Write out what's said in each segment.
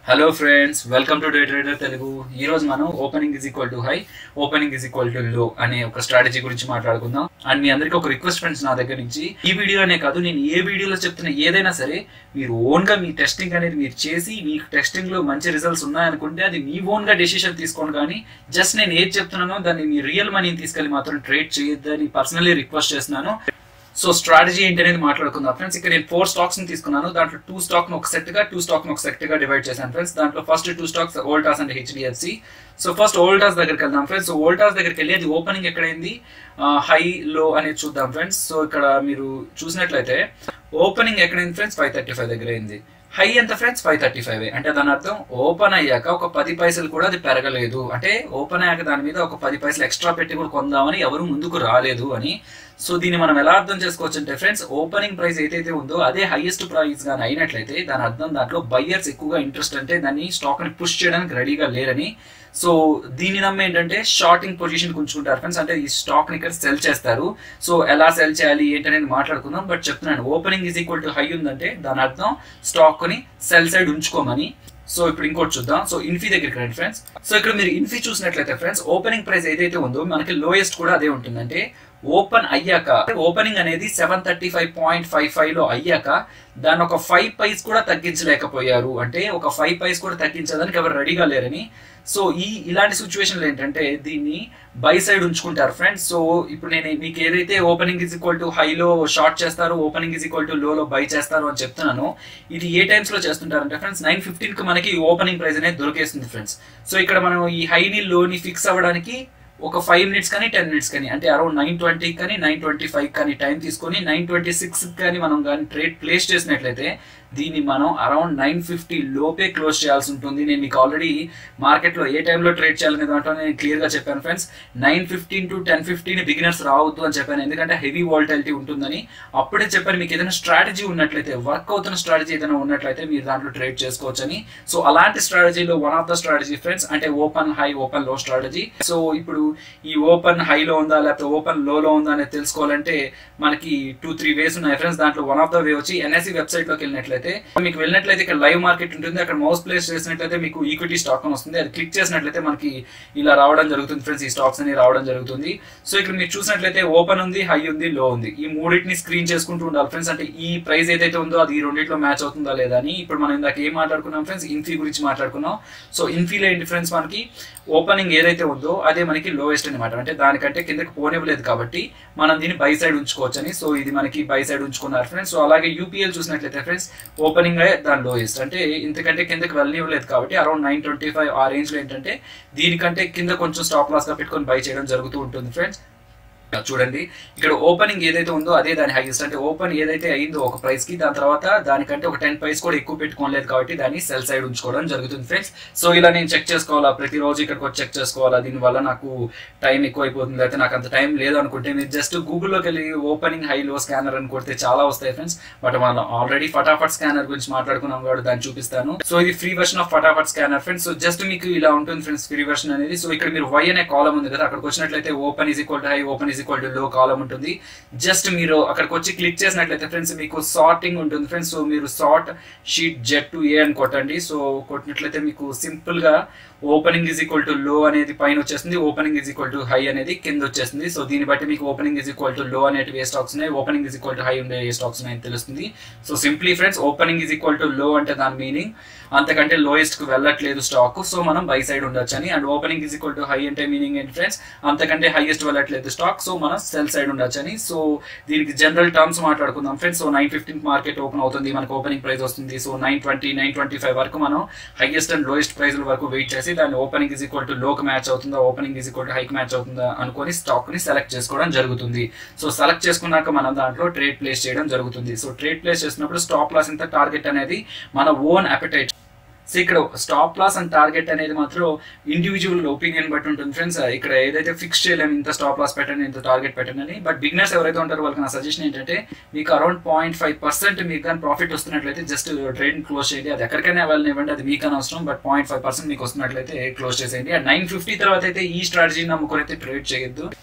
hello friends welcome to Day Trader Telugu ఈ రోజు మనం opening is equal to high opening is equal to low అనే ఒక strategy గురించి మాట్లాడుకుందాం అండ్ మీ అందరికీ ఒక రిక్వెస్ట్ ఫ్రెండ్స్ నా దగ్గర నుంచి ఈ వీడియోనే కాదు నేను ఏ వీడియోలో చెప్తున్న ఏదైనా సరే మీరు ఓన్ గా మీ టెస్టింగ్ అనేది మీరు చేసి మీకు టెస్టింగ్ లో మంచి రిజల్ట్స్ ఉన్నాయనుకుంటే అది మీ ఓన్ గా డెసిషన్ తీసుకోండి కానీ జస్ట్ నేను ఏది చెప్తున్నానో దాన్ని మీ రియల్ మనీని తీసుకెళ్లి మాత్రం ట్రేడ్ చేయొద్దని పర్సనలీ రిక్వెస్ట్ చేస్తున్నాను సో స్ట్రాటజీ ఏంటి అనేది మాట్లాడుకుందాం ఫ్రెండ్స్ ఇక్కడ నేను ఫోర్ స్టాక్స్ ని తీసుకున్నాను దాంట్లో టూ స్టాక్ ను ఒక సెట్ గా టూ స్టాక్ ను ఒక సెట్ గా డివైడ్ చేశాను ఫ్రెండ్స్ దాంట్లో first two stocks Voltas and HDFC so first Voltas దగ్గరికి వెళ్దాం ఫ్రెండ్స్ సో ఓల్టాస్ దగ్గరికి వెళ్ళి అది ఓపెనింగ్ ఎక్కడైంది హై లో అనేది చూద్దాం ఫ్రెండ్స్ సో ఇక్కడ మీరు చూసినట్లయితే ఓపెనింగ్ ఎక్కడైంది ఫ్రెండ్స్ ఫైవ్ థర్టీ ఫైవ్ దగ్గర అయింది హై ఎంత ఫ్రెండ్స్ ఫైవ్ థర్టీ ఫైవ్ అంటే దాని అర్థం ఓపెన్ అయ్యాక ఒక పది పైసలు కూడా అది పెరగలేదు అంటే ఓపెన్ అయ్యాక దాని మీద ఒక పది పైసలు ఎక్స్ట్రా పెట్టి కూడా కొందామని ఎవరు ముందుకు రాలేదు అని సో దీన్ని మనం ఎలా అర్థం చేసుకోవచ్చు అంటే ఫ్రెండ్స్ ఓపెనింగ్ ప్రైస్ ఏదైతే ఉందో అదే హైయెస్ట్ ప్రైస్ గానీ అయినట్లయితే దాని అర్థం దాంట్లో బయ్యర్స్ ఎక్కువగా ఇంట్రెస్ట్ అంటే దాన్ని స్టాక్ ని పుష్ చేయడానికి రెడీగా లేరని సో దీని నమ్మ ఏంటంటే షార్టింగ్ పొజిషన్ ఉంచుకుంటారు ఫ్రెండ్స్ అంటే ఈ స్టాక్ ని ఇక్కడ సెల్ చేస్తారు సో ఎలా సెల్ చేయాలి ఏంటనేది మాట్లాడుకుందాం బట్ చెప్తున్నాను opening is equal to high ఉందంటే దాని అర్థం స్టాక్ ని సెల్ సైడ్ ఉంచుకోమని సో ఇప్పుడు ఇంకోటి చూద్దాం సో ఇన్ఫీ దగ్గరికి రండి ఫ్రెండ్స్ సో ఇక్కడ మీరు ఇన్ఫీ చూసినట్లయితే ఫ్రెండ్స్ ఓపెనింగ్ ప్రైస్ ఏదైతే ఉందో మనకి లోయెస్ట్ కూడా అదే ఉంటుందంటే ఓపెన్ అయ్యాక ఓపెనింగ్ అనేది seven thirty five point five five low అయ్యాక దాన్ని ఒక ఫైవ్ పైస్ కూడా తగ్గించలేకపోయారు అంటే ఒక ఫైవ్ పైస్ కూడా తగ్గించడానికి ఎవరు రెడీగా లేరని సో ఈ ఇలాంటి సిచ్యువేషన్లు ఏంటంటే దీన్ని బై సైడ్ ఉంచుకుంటారు ఫ్రెండ్స్ సో ఇప్పుడు నేను మీకు ఏదైతే ఓపెనింగ్ ఇస్ ఈక్వల్ టు హైలో షార్ట్ చేస్తారు ఓపెనింగ్ ఇస్ ఈక్వల్ టు లోలో బై చేస్తారు అని చెప్తున్నాను ఇది ఏ టైమ్స్ లో చేస్తుంటారంటే ఫ్రెండ్స్ నైన్ ఫిఫ్టీన్ కి మనకి ఓపెనింగ్ ప్రైస్ అనేది దొరికేస్తుంది ఫ్రెండ్స్ సో ఇక్కడ మనం ఈ హైని లోని ఫిక్స్ అవ్వడానికి ఒక ఫైవ్ మినిట్స్ కానీ టెన్ మినిట్స్ కానీ అంటే అరౌండ్ నైన్ ట్వంటీ కానీ నైన్ ట్వంటీ ఫైవ్ కానీ టైం తీసుకొని నైన్ ట్వంటీ సిక్స్ కానీ మనం కానీ ట్రేడ్ ప్లేస్ చేసినట్లయితే దీన్ని మనం అరౌండ్ నైన్ ఫిఫ్టీ లోపే క్లోజ్ చేయాల్సి ఉంటుంది నేను మీకు ఆల్రెడీ మార్కెట్లో ఏ టైంలో ట్రేడ్ చేయాలనే దాంట్లో నేను క్లియర్గా చెప్పాను friends nine fifteen to ten fifteen beginners రావద్దు అని చెప్పాను ఎందుకంటే హెవీ వాల్టాలిటీ ఉంటుందని అప్పుడే చెప్పాను మీకు ఏదైనా స్ట్రాటజీ ఉన్నట్లయితే వర్క్ అవుతున్న స్ట్రాటజీ ఏదైనా ఉన్నట్లయితే మీరు దాంట్లో ట్రేడ్ చేసుకోవచ్చని సో అలాంటి స్ట్రాటజీలో one of the strategy friends అంటే open high open low strategy so ఇప్పుడు ఈ ఓపెన్ హైలో ఉందా లేకపోతే ఓపెన్ లోలో ఉందా అనేది తెలుసుకోవాలంటే మనకి టూ త్రీ వేస్ ఉన్నాయి ఫ్రెండ్స్ దాంట్లో వన్ ఆఫ్ ద వే వచ్చి ఎన్ఎస్సి వెబ్సైట్ లోకి వెళ్ళినట్లయితే మీకు వెళ్ళినట్లయితే ఇక్కడ లైవ్ మార్కెట్ ఉంటుంది అక్కడ మౌస్ ప్లేస్ చేసినట్లయితే మీకు ఈక్విటీ స్టాక్ అని వస్తుంది అది క్లిక్ చేసినట్లయితే మనకి ఇలా రావడం జరుగుతుంది ఫ్రెండ్స్ ఈ స్టాక్స్ అని రావడం జరుగుతుంది సో ఇక్కడ మీరు చూసినట్లయితే ఓపెన్ ఉంది హై ఉంది లో ఉంది ఈ మూడింటిని స్క్రీన్ చేసుకుంటూ ఉండాలి ఫ్రెండ్స్ అంటే ఈ ప్రైస్ ఏదైతే ఉందో అది ఈ రెండింటిలో మ్యాచ్ అవుతుందా లేదా అని ఇప్పుడు మనం ఇందాక ఏం మాట్లాడుకున్నాం ఫ్రెండ్స్ ఇన్ఫీ గురించి మాట్లాడుకున్నాం సో ఇన్ఫీలో ఏంటి ఫ్రెండ్స్ మనకి ఓపెనింగ్ ఏదైతే ఉందో అదే మనకి లోయెస్ట్ అనమాట అంటే దానికంటే కిందకి పోనివ్వలేదు కాబట్టి మనం దీన్ని బై సైడ్ ఉంచుకోవచ్చని సో ఇది మనకి బై సైడ్ ఉంచుకున్నారు ఫ్రెండ్స్ సో అలాగే యూపీఎల్ చూసినట్లయితే ఫ్రెండ్స్ ఓపెనింగ్ దాని లోయెస్ట్ అంటే ఇంతకంటే కిందకి వెళ్ళనివ్వలేదు కాబట్టి అరౌండ్ నైన్ ట్వంటీ ఫైవ్ ఆ రేంజ్ లో ఏంటంటే దీనికంటే కింద కొంచెం స్టాప్ లాస్ గా పెట్టుకొని బై చేయడం జరుగుతూ ఉంటుంది ఫ్రెండ్స్ చూడండి ఇక్కడ ఓపెనింగ్ ఏదైతే ఉందో అదే దాని హైయెస్ట్ అంటే ఓపెన్ ఏదైతే అయిందో ఒక ప్రైస్ కి దాని తర్వాత దానికంటే ఒక టెన్ ప్రైస్ కూడా ఎక్కువ పెట్టుకోలేదు కాబట్టి దాన్ని సెల్ సైడ్ ఉంచుకోవడం జరుగుతుంది ఫ్రెండ్స్ సో ఇలా నేను చెక్ చేసుకోవాలా ప్రతిరోజు ఇక్కడికి వచ్చి చెక్ చేసుకోవాలా దీనివల్ల నాకు టైం ఎక్కువ అయిపోతుంది అయితే నాకు అంత టైం లేదు అనుకుంటే మీరు జస్ట్ గూగుల్లోకి వెళ్ళి ఓపెనింగ్ హై లో స్కానర్ అని కొడితే చాలా వస్తాయి ఫ్రెండ్స్ బట్ మనం ఆల్రెడీ ఫటాఫట్ స్కానర్ గురించి మాట్లాడుకున్నాం కాబట్టి దాన్ని చూపిస్తాను సో ఇది free version of Fatafat scanner friends so just మీకు ఇలా ఉంటుంది ఫ్రెండ్స్ ఫ్రీ వర్షన్ అనేది సో ఇక్కడ మీరు వై అనే కాలం ఉంది కదా అక్కడికి వచ్చినట్లయితే open is equal to high open is equal to low column ఉంటుంది జస్ట్ మీరు అక్కడికి వచ్చి క్లిక్ చేసినట్లయితే ఫ్రెండ్స్ మీకు సార్టింగ్ ఉంటుంది ఫ్రెండ్స్ సో మీరు sort sheet Z to A అని కొట్టండి సో కొట్టినట్లయితే మీకు సింపుల్ గా ఓపెనింగ్ ఈజ్ ఈక్వల్ టు లో అనేది పైన వచ్చేస్తుంది opening is equal to high అనేది కింద వచ్చేస్తుంది సో దీన్ని బట్టి మీకు opening is equal to low అనేటివి ఏ స్టాక్స్ ఉన్నాయి opening is equal to high ఉండే ఏ స్టాక్స్ ఉన్నాయని తెలుస్తుంది so simply friends opening is equal to low అంటే దాని మీనింగ్ అంతకంటే లోయెస్ట్ కు వెళ్ళట్లేదు స్టాక్ సో మనం బై సైడ్ ఉండొచ్చు అని and opening is equal to high అంటే మీనింగ్ ఏంటి ఫ్రెండ్స్ అంతకంటే హైయెస్ట్ వెళ్ళట్లేదు స్టాక్ సో మనం సెల్ సైడ్ ఉండొచ్చు అని సో దీనికి జనరల్ టర్మ్స్ మాట్లాడుకుందాం friends so nine fifteen market open అవుతుంది మనకు ఓపెనింగ్ ప్రైస్ వస్తుంది so nine twenty nine twenty five వరకు మనం హైయెస్ట్ అండ్ లోయెస్ట్ ప్రైస్ వరకు వెయిట్ చేసి దాన్ని ఓపెనింగ్ ఈజ్ ఈక్వల్ టు లోకి మ్యాచ్ అవుతుందా ఓపెనింగ్ ఈజ్ ఈక్వల్ టు హైక్ మ్యాచ్ అవుతుందా అనుకొని స్టాక్ ని సెలెక్ట్ చేసుకోవడం జరుగుతుంది సో సెలెక్ట్ చేసుకున్నాక మనం దాంట్లో ట్రేడ్ ప్లేస్ చేయడం జరుగుతుంది సో ట్రేడ్ ప్లేస్ చేసినప్పుడు స్టాప్ లాస్ ఇంత టార్గెట్ అనేది మన ఓన్ అపెటైట్ సో ఇక్కడ స్టాప్ లాస్ అండ్ టార్గెట్ అనేది మాత్రం ఇండివిజువల్ ఒపీనియన్ బట్టి ఉంటుంది ఫ్రెండ్స్ ఇక్కడ ఏదైతే ఫిక్స్ చేయలేము ఇంత స్టాప్ లాస్ పెట్టండి ఇంత టార్గెట్ పెట్టండి అని బట్ బిగినర్స్ ఎవరైతే ఉంటారో వాళ్ళకి నా సజెషన్ ఏంటంటే మీకు అరౌండ్ పాయింట్ ఫైవ్ పర్సెంట్ మీకు కానీ ప్రాఫిట్ వస్తున్నట్లయితే జస్ట్ ట్రేడ్ క్లోజ్ చేయండి అది ఎక్కడికైనా వెళ్ళనివ్వండి అది మీకు అనవసరం బట్ పాయింట్ ఫైవ్ పర్సెంట్ మీకు వస్తున్నట్లయితే క్లోజ్ చేసేయండి అండ్ నైన్ ఫిఫ్టీ తర్వాత అయితే ఈ స్ట్రాటజీని నమ్ముకొని అయితే ట్రేడ్ చేయొద్దు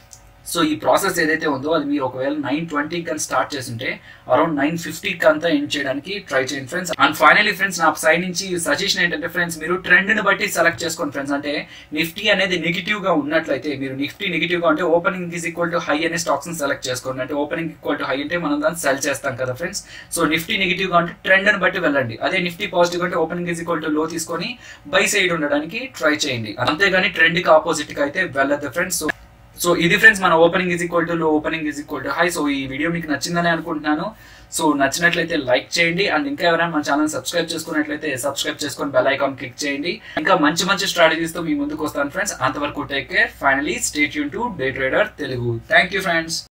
సో ఈ ప్రాసెస్ ఏదైతే ఉందో అది మీరు ఒకవేళ నైన్ ట్వంటీ కానీ స్టార్ట్ చేస్తుంటే అరౌండ్ నైన్ ఫిఫ్టీకి అంతా ఎండ్ చేయడానికి ట్రై చేయండి ఫ్రెండ్స్ అండ్ ఫైనలీ ఫ్రెండ్స్ నా సైడ్ నుంచి సజెషన్ ఏంటంటే ఫ్రెండ్స్ మీరు ట్రెండ్ ని బట్టి సెలెక్ట్ చేసుకోండి ఫ్రెండ్స్ అంటే నిఫ్టీ అనేది నెగిటివ్ గా ఉన్నట్లయితే మీరు నిఫ్టీ నెగిటివ్ గా ఉంటే opening is equal to high అనే స్టాక్స్ ని సెలెక్ట్ చేసుకోండి అంటే ఓపెనింగ్ ఈక్వల్ టు హై అంటే మనం దాన్ని సెల్ చేస్తాం కదా ఫ్రెండ్స్ సో నిఫ్టీ నెగిటివ్ గా ఉంటే ట్రెండ్ ని బట్టి వెళ్ళండి అదే నిఫ్టీ పాజిటివ్ అంటే opening is equal to low తీసుకొని బై సైడ్ ఉండడానికి ట్రై చేయండి అంతేగాని ట్రెండ్ కి ఆపోజిట్ కి అయితే వెళ్ళదు ఫ్రెండ్స్ సో సో ఇది ఫ్రెండ్స్ మన opening is equal to low opening is equal to high so ఈ వీడియో మీకు నచ్చిందని అనుకుంటున్నాను సో నచ్చినట్లయితే లైక్ చేయండి అండ్ ఇంకా ఎవరైనా మన ఛానల్ సబ్స్క్రైబ్ చేసుకున్నట్లయితే సబ్స్క్రైబ్ చేసుకొని బెల్ ఐకాన్ క్లిక్ చేయండి ఇంకా మంచి మంచి స్ట్రాటజీస్ తో మీ ముందుకు వస్తాను ఫ్రెండ్స్ అంతవరకు టేక్ కేర్ ఫైనలీ స్టేట్ యూన్ to Day Trader Telugu thank you friends